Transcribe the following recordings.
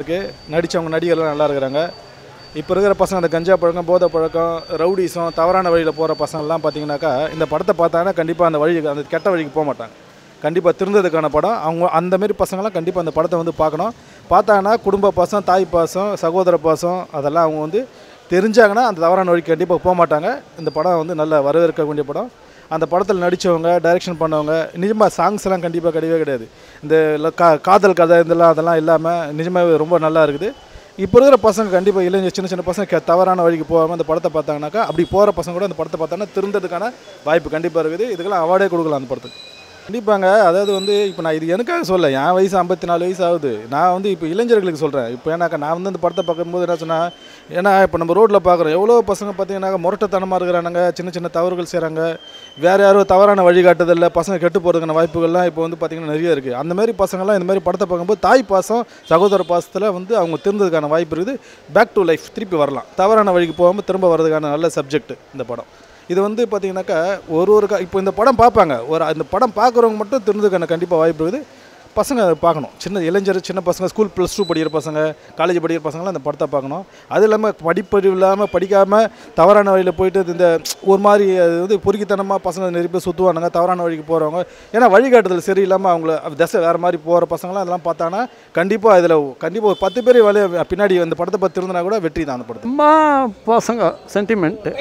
இருக்குது நடித்தவங்க நடிகர்லாம் நல்லா இருக்கிறாங்க இப்போ இருக்கிற பசங்க அந்த கஞ்சா பழக்கம் போதை பழக்கம் ரவுடிசம் தவறான வழியில் போகிற பசங்கள்லாம் பார்த்தீங்கன்னாக்கா இந்த படத்தை பார்த்தாங்கன்னா கண்டிப்பாக அந்த வழி அந்த கெட்ட வழிக்கு போக மாட்டாங்க கண்டிப்பாக திருந்ததுக்கான படம் அவங்க அந்த மாதிரி பசங்களாம் கண்டிப்பாக அந்த படத்தை வந்து பார்க்கணும் பார்த்தாங்கன்னா குடும்ப பாசம் தாய் பாசம் சகோதர பாசம் அதெல்லாம் அவங்க வந்து தெரிஞ்சாங்கன்னா அந்த தவறான வழிக்கு கண்டிப்பாக போக மாட்டாங்க இந்த படம் வந்து நல்ல வரவேற்கக்கூடிய படம் அந்த படத்தில் நடித்தவங்க டைரக்ஷன் பண்ணவங்க நிஜமாக சாங்ஸ் எல்லாம் கண்டிப்பாக கிடையவே கிடையாது இந்த ல- கா காதல் கதை இதெல்லாம் அதெல்லாம் இல்லாமல் நிஜமாகவே ரொம்ப நல்லா இருக்குது இப்போ இருக்கிற பசங்க கண்டிப்பாக இளைஞர் சின்ன சின்ன பசங்க கெ- தவறான வழிக்கு போகாமல் அந்த படத்தை பார்த்தாங்கனாக்கா அப்படி போகிற பசங்க கூட அந்த படத்தை பார்த்தாங்கன்னா திருந்ததுக்கான வாய்ப்பு கண்டிப்பாக இருக்குது இதுக்கெல்லாம் அவார்டே கொடுக்கலாம் அந்த படத்துக்கு கண்டிப்பாங்க அதாவது வந்து இப்போ நான் இது எனக்காக சொல்ல என் வயசு ஐம்பத்தி நாலு வயசு ஆகுது நான் வந்து இப்போ இளைஞர்களுக்கு சொல்கிறேன் இப்போ ஏன்னாக்கா நான் வந்து அந்த படத்தை பார்க்கும்போது என்ன சொன்னால் ஏன்னா இப்போ நம்ம ரோட்டில் பார்க்குறோம் எவ்வளோ பசங்க பார்த்தீங்கன்னா முரட்டத்தனமாக இருக்கிறானுங்க சின்ன சின்ன தவறுகள் செய்கிறாங்க வேறு யாரோ தவறான வழிகாட்டுதலில் பசங்க கெட்டு போகிறதுக்கான வாய்ப்புகள்லாம் இப்போ வந்து பார்த்திங்கன்னா நிறைய இருக்குது அந்த மாதிரி பசங்கள்லாம் இந்த மாதிரி படத்தை பார்க்கும்போது தாய் பாசம் சகோதர பாசத்தில் வந்து அவங்க திருந்ததுக்கான வாய்ப்பு இருக்குது பேக் டு லைஃப் திருப்பி வரலாம் தவறான வழிக்கு போகாமல் திரும்ப வர்றதுக்கான நல்ல சப்ஜெக்ட் இந்த படம் இது வந்து பார்த்தீங்கன்னாக்கா ஒரு ஒரு க- இப்போ இந்த படம் பார்ப்பாங்க ஒரு அந்த படம் பார்க்குறவங்க மட்டும் திருந்துக்கான கண்டிப்பாக வாய்ப்பு இருக்குது பசங்க அதை பார்க்கணும் சின்ன இளைஞர் சின்ன பசங்க ஸ்கூல் ப்ளஸ் டூ படிக்கிற பசங்க காலேஜ் படிக்கிற பசங்களாம் அந்த படத்தை பார்க்கணும் அது இல்லாமல் படிப்பறிவு இல்லாமல் படிக்காமல் தவறான வழியில் போயிட்டு இந்த ஒரு மாதிரி அது வந்து பொறுக்கித்தனமாக பசங்க நிறைய பேர் சுற்றுவானுங்க தவறான வழிக்கு போகிறவங்க ஏன்னா வழிகாட்டுதல் சரியில்லாமல் அவங்கள திசை வேறு மாதிரி போகிற பசங்களாம் அதெல்லாம் பார்த்தாங்கன்னா கண்டிப்பாக இதில் கண்டிப்பாக ஒரு பத்து பேர் வேலையை பின்னாடி அந்த படத்தை பற்றி இருந்தால் கூட வெற்றி தான் அந்த படத்தை அம்மா பசங்க சென்டிமெண்ட்டு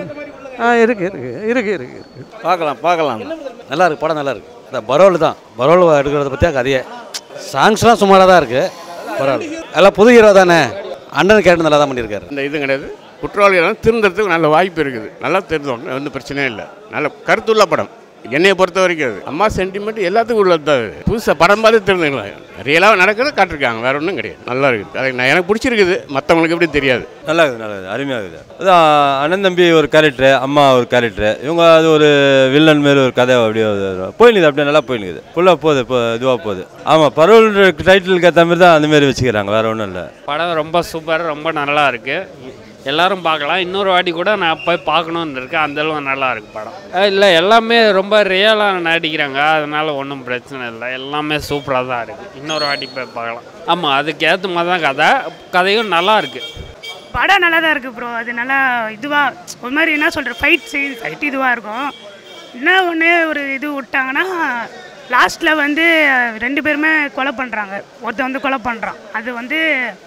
ஆ இருக்குது இருக்குது இருக்குது இருக்குது இருக்குது பார்க்கலாம் பார்க்கலாம் நல்லா இருக்கு படம் நல்லா இருக்கு இந்த பரோல் தான் பரோல் எடுக்கிறத பற்றியா கதையே சாங்ஸ்லாம் சுமாராக தான் இருக்குது பரவாயில்ல எல்லாம் புது ஹீரோ தானே அண்ணன் கேட்டு நல்லா தான் பண்ணியிருக்காரு இந்த இது கிடையாது குற்றவாளிகள் திருந்துறதுக்கு நல்ல வாய்ப்பு இருக்குது நல்லா திருந்தோம் ஒன்றும் பிரச்சனையே இல்லை நல்ல கருத்துள்ள படம் என்னைய பொறுத்த வரைக்கும் அது அம்மா சென்டிமெண்ட் எல்லாத்துக்கும் உள்ளது தான் அது புதுசாக படம் பார்த்து திருந்துக்கலாம் ரியலாக நடக்கிறத காட்டிருக்காங்க வேற ஒன்றும் கிடையாது நல்லா இருக்குது அது நான் எனக்கு பிடிச்சிருக்குது மற்றவங்களுக்கு எப்படி தெரியாது நல்லா இருக்குது நல்லா இருக்குது அருமையாக இருக்குது அதான் அண்ணன் தம்பி ஒரு கேரக்டரு அம்மா ஒரு கேரக்டரு இவங்க அது ஒரு வில்லன் மாரி ஒரு கதை அப்படியே போயினுக்குது அப்படியே நல்லா போயினுக்குது ஃபுல்லாக போகுது இப்போ இதுவாக போகுது ஆமாம் பரோல் டைட்டிலுக்கு ஏற்ற மாதிரி தான் அந்த மாதிரி வச்சுக்கிறாங்க வேறு ஒன்றும் இல்லை படம் ரொம்ப சூப்பர் ரொம்ப நல்லா இருக்கு எல்லாரும் பார்க்கலாம் இன்னொரு வாட்டி கூட நான் போய் பார்க்கணுன்னு இருக்கேன் அந்த அளவு நல்லா இருக்கு படம் இல்லை எல்லாமே ரொம்ப ரியலாக நடிக்கிறாங்க அதனால ஒன்றும் பிரச்சனை இல்லை எல்லாமே சூப்பராக தான் இருக்கு இன்னொரு வாட்டி போய் பார்க்கலாம் ஆமாம் அதுக்கு ஏற்ற மாதிரி தான் கதை கதையும் நல்லா இருக்கு படம் நல்லா தான் இருக்குது ப்ரோ அது நல்லா இதுவாக ஒரு மாதிரி என்ன சொல்கிற ஃபைட் ஃபைட் இதுவாக இருக்கும் என்ன ஒன்று ஒரு இது விட்டாங்கன்னா லாஸ்ட்டில் வந்து ரெண்டு பேருமே கொலை பண்ணுறாங்க ஒருத்தன் வந்து கொலை பண்ணுறான் அது வந்து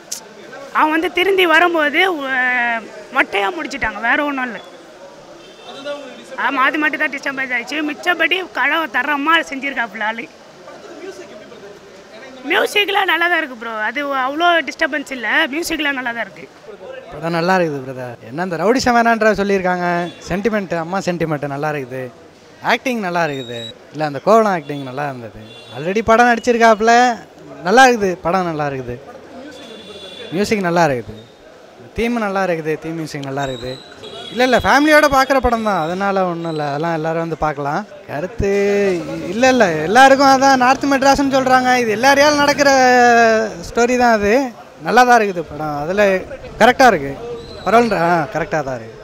அவன் வந்து திருந்தி வரும்போது உ- மொட்டையாக முடிச்சிட்டாங்க வேற ஒன்றும் இல்லை ஆமாம் அது மட்டும் தான் டிஸ்டர்பன்ஸ் ஆயிடுச்சு மிச்சபடி கழவை தரமாக செஞ்சுருக்காப்புல ஆளு மியூசிக்லாம் நல்லா தான் இருக்குது ப்ரோ அது அவ்வளோ டிஸ்டர்பன்ஸ் இல்லை மியூசிக்லாம் நல்லா தான் இருக்குது படம் நல்லா இருக்குது பிரதர் என்ன இந்த ரவுடிசம் வேணான்ற சொல்லியிருக்காங்க சென்டிமெண்ட் அம்மா சென்டிமெண்ட் நல்லா இருக்குது ஆக்டிங் நல்லா இருக்குது இல்லை அந்த கோவலம் ஆக்டிங் நல்லா இருந்தது ஆல்ரெடி படம் நடிச்சிருக்காப்புல நல்லா இருக்குது படம் நல்லா இருக்குது மியூசிக் நல்லா இருக்குது தீம் நல்லா இருக்குது தீம் மியூசிக் நல்லா இருக்குது இல்லை இல்லை ஃபேமிலியோட பார்க்குற படம் தான் அதனால் ஒன்றும் இல்லை அதெல்லாம் எல்லாரும் வந்து பார்க்கலாம் கருத்து இல்லை இல்லை எல்லாருக்கும் அதான் நார்த் மெட்ராஸ்னு சொல்கிறாங்க இது எல்லாரையாலும் நடக்கிற ஸ்டோரி தான் அது நல்லா தான் இருக்குது படம் அதில் கரெக்டாக இருக்குது பரவாயில்ல ஆ கரெக்டாக தான் இருக்குது